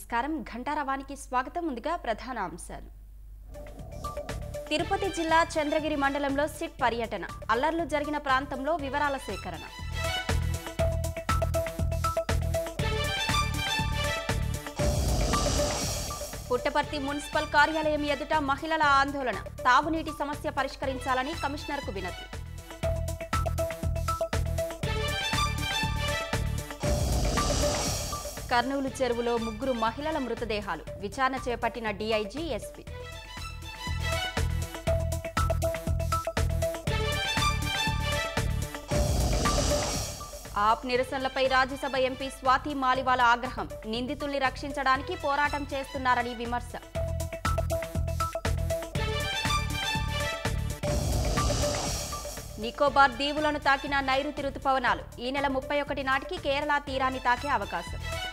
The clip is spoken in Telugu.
నమస్కారం ఘంటారవానికి స్వాగతం ముందుగా ప్రధాన అంశాలు తిరుపతి జిల్లా చంద్రగిరి మండలంలో సిట్ పర్యటన అల్లర్లు జరిగిన ప్రాంతంలో వివరాల సేకరణ పుట్టపర్తి మున్సిపల్ కార్యాలయం ఎదుట మహిళల ఆందోళన తాగునీటి సమస్య పరిష్కరించాలని కమిషనర్కు వినతి కర్నూలు చెరువులో ముగ్గురు మహిళల మృతదేహాలు విచారణ చేపట్టిన డీఐజీ ఎస్పీ ఆప్ నిరసనలపై రాజ్యసభ ఎంపీ స్వాతి మాలివాల ఆగ్రహం నిందితుల్ని రక్షించడానికి పోరాటం చేస్తున్నారని విమర్శ నికోబార్ దీవులను తాకిన నైరుతి రుతుపవనాలు ఈ నెల ముప్పై ఒకటి నాటికి కేరళ తీరాన్ని తాకే అవకాశం